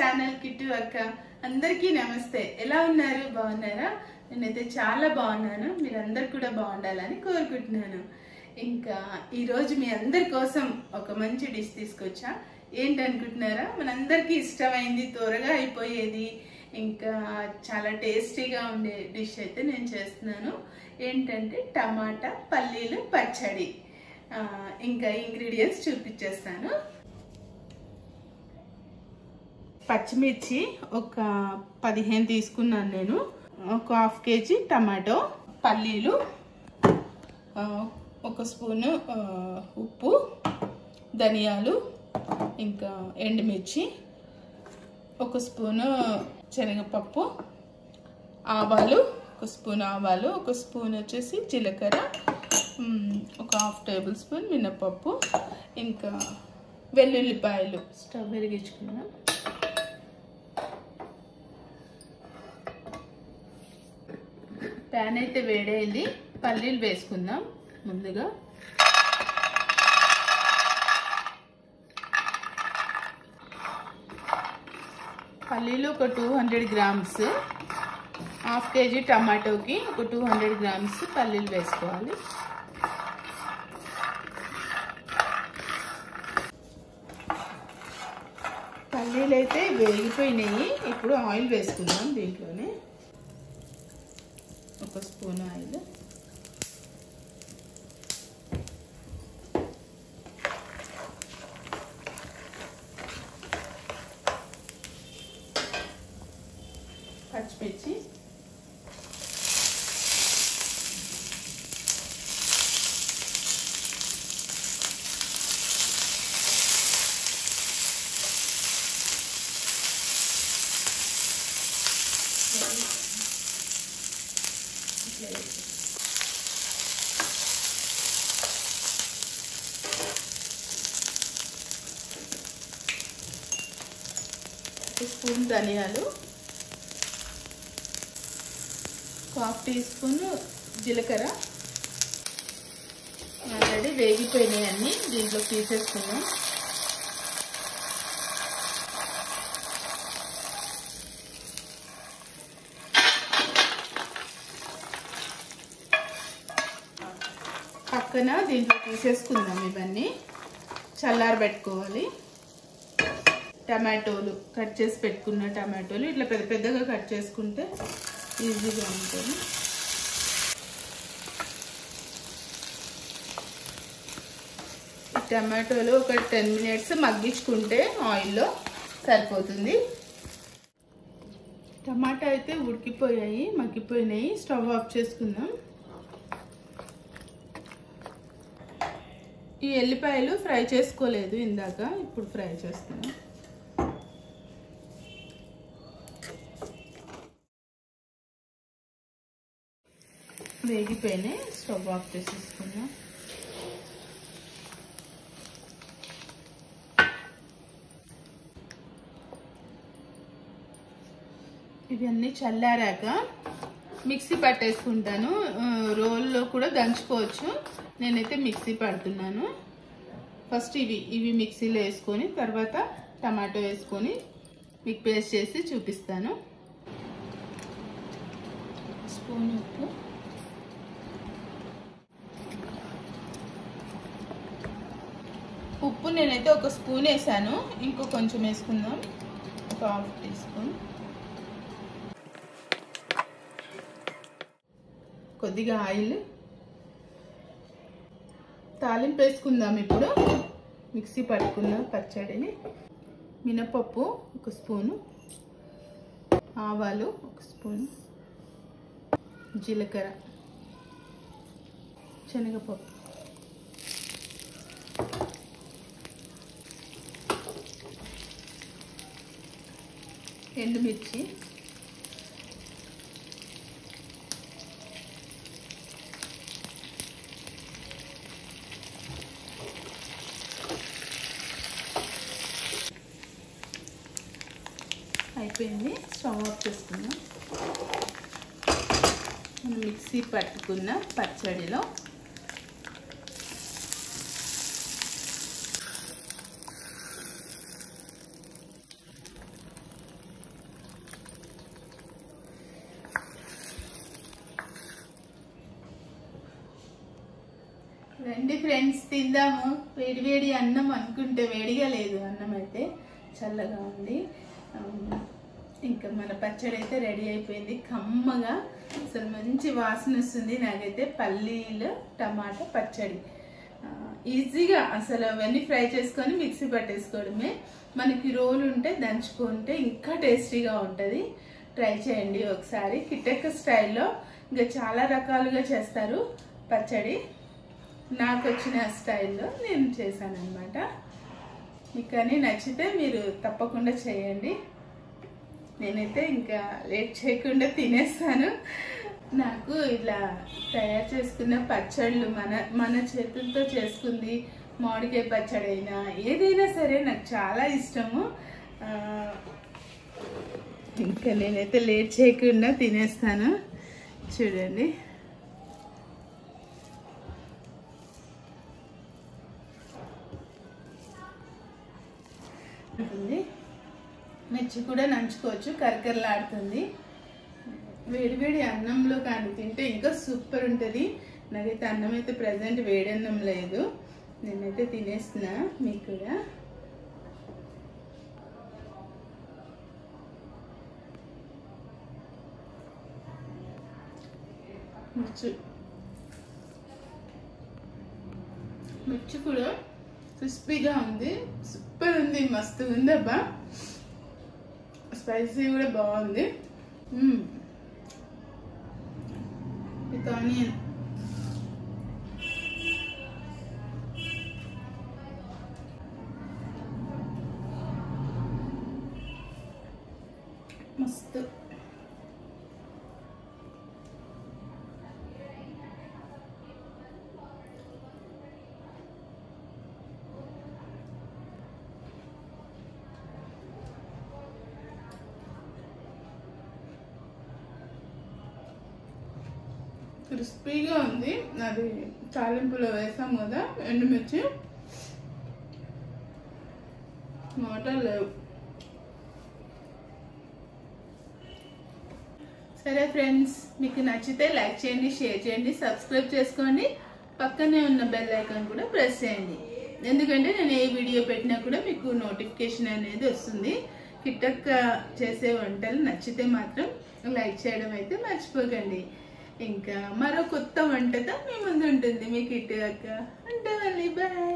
Channel kit అక్క అందరికీ నమస్తే ఎలా ఉన్నారు బాగున్నారా నేనైతే చాలా బాగున్నాను మీరందరు కూడా బాగుండాలని కోరుకుంటున్నాను ఇంకా ఈరోజు మీ అందరి కోసం ఒక మంచి డిష్ తీసుకొచ్చా ఏంటనుకుంటున్నారా మనందరికీ ఇష్టమైంది త్వరగా అయిపోయేది ఇంకా చాలా టేస్టీగా ఉండే డిష్ అయితే నేను చేస్తున్నాను ఏంటంటే టమాటా పల్లీలు పచ్చడి ఆ, ఇంకా ఇంగ్రీడియంట్స్ చూపించేస్తాను పచ్చిమిర్చి ఒక పదిహేను తీసుకున్నాను నేను ఒక హాఫ్ కేజీ టమాటో పల్లీలు ఆ, ఒక స్పూను ఆ, ఉప్పు ధనియాలు ఇంకా ఎండుమిర్చి ఒక స్పూను శనగపప్పు ఆవాలు ఒక స్పూన్ ఆవాలు ఒక స్పూన్ వచ్చేసి జీలకర్ర మ్, ఒక హాఫ్ టేబుల్ స్పూన్ మినపప్పు ఇంకా వెల్లుల్లిపాయలు స్టవ్ వెలిగించుకున్నాం ప్యాన్ అయితే వేడైంది పల్లీలు వేసుకుందాం ముందుగా పల్లీలు ఒక two hundred grams half KG టమాటోకి ఒక టూ హండ్రెడ్ గ్రామ్స్ పల్లీలు వేసుకోవాలి పల్లీలు అయితే వేగిపోయినాయి ఇప్పుడు ఆయిల్ వేసుకుందాం దీంట్లోనే ఒక స్పూన్ ఆయిల్ పచ్చిమిర్చి ఒక స్పూన్ ధనియాలు హాఫ్ టీ స్పూన్ జీలకర్ర ఆల్రెడీ వేగిపోయినాయి అన్నీ దీంట్లో తీసేసుకున్నాం పక్కన దీంట్లో తీసేసుకుందాం ఇవన్నీ చల్లారబెట్టుకోవాలి టమాటోలు కట్ చేసి పెట్టుకున్న టమాటోలు ఇట్లా పెద్ద పెద్దగా కట్ చేసుకుంటే ఈజీగా ఉంటుంది ఈ టమాటోలు ఒక టెన్ మినిట్స్ మగ్గించుకుంటే ఆయిల్లో సరిపోతుంది టమాటా అయితే ఉడికిపోయాయి మగ్గిపోయినాయి స్టవ్ ఆఫ్ చేసుకుందాం ఈ ఎల్లిపాయలు ఫ్రై చేసుకోలేదు ఇందాక ఇప్పుడు ఫ్రై చేస్తున్నాం వేగిపోయినాయి స్టవ్ ఆఫ్ చేసేసుకుందాం ఇవన్నీ చల్లారాక మిక్సీ పట్టేసుకుంటాను ఆ, రోల్లో కూడా దంచుకోవచ్చు నేనైతే మిక్సీ పడుతున్నాను ఫస్ట్ ఇవి ఇవి మిక్సీలో వేసుకొని తర్వాత టమాటో వేసుకొని మీకు పేస్ట్ చేసి చూపిస్తాను స్పూన్ ఉప్పు ఉప్పు నేనైతే ఒక స్పూన్ వేసాను ఇంకో కొంచెం వేసుకుందాం ఒక హాఫ్ టీ స్పూన్ కొద్దిగా ఆయిల్ తాలింపు వేసుకుందాం ఇప్పుడు మిక్సీ పట్టుకున్న పచ్చడిని మినపప్పు ఒక స్పూను ఆవాలు ఒక స్పూను జీలకర్ర శనగపప్పు ఎండుమిర్చి అయిపోయింది స్టవ్ ఆఫ్ చేసుకుందాం మనం మిక్సీ పట్టుకున్న పచ్చడిలో రండి ఫ్రెండ్స్ తిందాము వేడి వేడి అన్నం అనుకుంటే వేడిగా లేదు అన్నం అయితే చల్లగా ఉంది ఆమ్, ఇంకా మన పచ్చడి అయితే రెడీ అయిపోయింది కమ్మగా అసలు మంచి వాసన వస్తుంది నాకైతే పల్లీలు టమాటా పచ్చడి ఆ, ఈజీగా అసలు అవన్నీ ఫ్రై చేసుకొని మిక్సీ పట్టేసుకోవడమే మనకి రోలు ఉంటే దంచుకుంటే ఇంకా టేస్టీగా ఉంటుంది ట్రై చేయండి ఒకసారి కిటెక్ స్టైల్లో ఇంకా చాలా రకాలుగా చేస్తారు పచ్చడి నాకు వచ్చిన స్టైల్లో నేను చేశాను అనమాట మీకు కానీ నచ్చితే మీరు తప్పకుండా చేయండి నేనైతే ఇంకా లేట్ చేయకుండా తినేస్తాను నాకు ఇలా తయారు చేసుకున్న పచ్చళ్ళు మన మన చేతులతో చేసుకుంది మామిడికాయ పచ్చడి అయినా ఏదైనా సరే నాకు చాలా ఇష్టము ఆ, ఇంకా నేనైతే లేట్ చేయకుండా తినేస్తాను చూడండి ఉంటుంది మిర్చి కూడా నంచుకోవచ్చు కరకరలాడుతుంది వేడివేడి అన్నంలో కానీ తింటే ఇంకా సూపర్ ఉంటుంది నాకైతే అన్నం అయితే ప్రజెంట్ వేడి అన్నం లేదు నేనైతే తినేస్తున్నా మీకు కూడా మిర్చి మిర్చి కూడా క్రిస్పీగా ఉంది సూపర్ ఉంది మస్తు ఉంది అబ్బా స్పైసీ కూడా బాగుంది మ్మ్. విత్ ఆనియన్ మస్తు క్రిస్పీగా ఉంది అది తాలింపులో వేసాం కదా ఎండుమిర్చి మాటలు లేవు సరే ఫ్రెండ్స్ మీకు నచ్చితే లైక్ చేయండి షేర్ చేయండి సబ్స్క్రైబ్ చేసుకోండి పక్కనే ఉన్న బెల్ ఐకాన్ కూడా ప్రెస్ చేయండి ఎందుకంటే నేను ఏ వీడియో పెట్టినా కూడా మీకు నోటిఫికేషన్ అనేది వస్తుంది కిట్టక్క చేసే వంటలు నచ్చితే మాత్రం లైక్ చేయడం అయితే మర్చిపోకండి ఇంకా మరో కొత్త వంటతో మీ ముందు ఉంటుంది మీ కిట్టు అక్క అంటే మళ్ళీ బాయ్